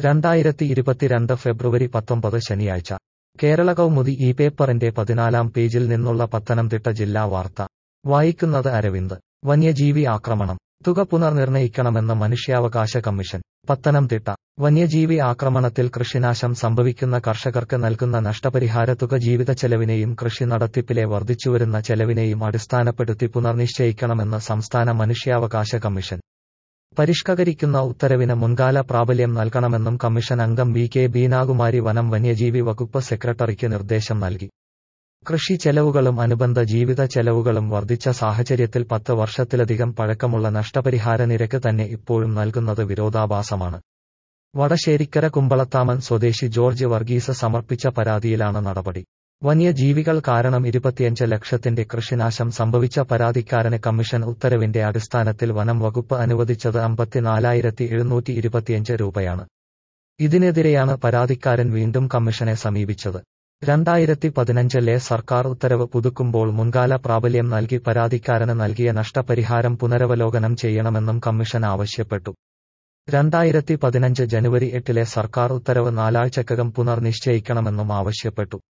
രണ്ടായിരത്തി ഇരുപത്തിരണ്ട് ഫെബ്രുവരി പത്തൊമ്പത് ശനിയാഴ്ച കേരള കൗമുദി ഈ പേപ്പറിന്റെ പതിനാലാം പേജിൽ നിന്നുള്ള പത്തനംതിട്ട ജില്ലാ വാർത്ത വായിക്കുന്നത് അരവിന്ദ് വന്യജീവി ആക്രമണം തുക പുനർനിർണയിക്കണമെന്ന് മനുഷ്യാവകാശ കമ്മീഷൻ പത്തനംതിട്ട വന്യജീവി ആക്രമണത്തിൽ കൃഷിനാശം സംഭവിക്കുന്ന കർഷകർക്ക് നൽകുന്ന നഷ്ടപരിഹാര തുക ജീവിതച്ചെലവിനെയും കൃഷി നടത്തിപ്പിലെ വർദ്ധിച്ചുവരുന്ന ചെലവിനെയും അടിസ്ഥാനപ്പെടുത്തി പുനർനിശ്ചയിക്കണമെന്ന് സംസ്ഥാന മനുഷ്യാവകാശ കമ്മീഷൻ പരിഷ്കരിക്കുന്ന ഉത്തരവിന് മുൻകാല പ്രാബല്യം നൽകണമെന്നും കമ്മീഷൻ അംഗം വി കെ ബീനാകുമാരി വനം വന്യജീവി വകുപ്പ് സെക്രട്ടറിക്ക് നിർദ്ദേശം നൽകി കൃഷി ചെലവുകളും അനുബന്ധ ജീവിത ചെലവുകളും വർദ്ധിച്ച സാഹചര്യത്തിൽ പത്ത് വർഷത്തിലധികം പഴക്കമുള്ള നഷ്ടപരിഹാര നിരക്ക് തന്നെ ഇപ്പോഴും നൽകുന്നത് വിരോധാഭാസമാണ് വടശ്ശേരിക്കര കുമ്പളത്താമൻ സ്വദേശി ജോർജ് വർഗീസ് സമർപ്പിച്ച പരാതിയിലാണ് നടപടി വന്യജീവികൾ കാരണം ഇരുപത്തിയഞ്ച് ലക്ഷത്തിന്റെ കൃഷിനാശം സംഭവിച്ച പരാതിക്കാരന് കമ്മീഷൻ ഉത്തരവിന്റെ അടിസ്ഥാനത്തിൽ വനം വകുപ്പ് അനുവദിച്ചത് അമ്പത്തിനാലായിരത്തി എഴുന്നൂറ്റി ഇരുപത്തിയഞ്ച് രൂപയാണ് ഇതിനെതിരെയാണ് പരാതിക്കാരൻ വീണ്ടും കമ്മീഷനെ സമീപിച്ചത് രണ്ടായിരത്തി പതിനഞ്ചിലെ സർക്കാർ ഉത്തരവ് പുതുക്കുമ്പോൾ മുൻകാല പ്രാബല്യം നൽകി പരാതിക്കാരന് നൽകിയ നഷ്ടപരിഹാരം പുനരവലോകനം ചെയ്യണമെന്നും കമ്മീഷൻ ആവശ്യപ്പെട്ടു രണ്ടായിരത്തി പതിനഞ്ച് ജനുവരി എട്ടിലെ സർക്കാർ ഉത്തരവ് നാലാഴ്ചക്കകം പുനർനിശ്ചയിക്കണമെന്നും ആവശ്യപ്പെട്ടു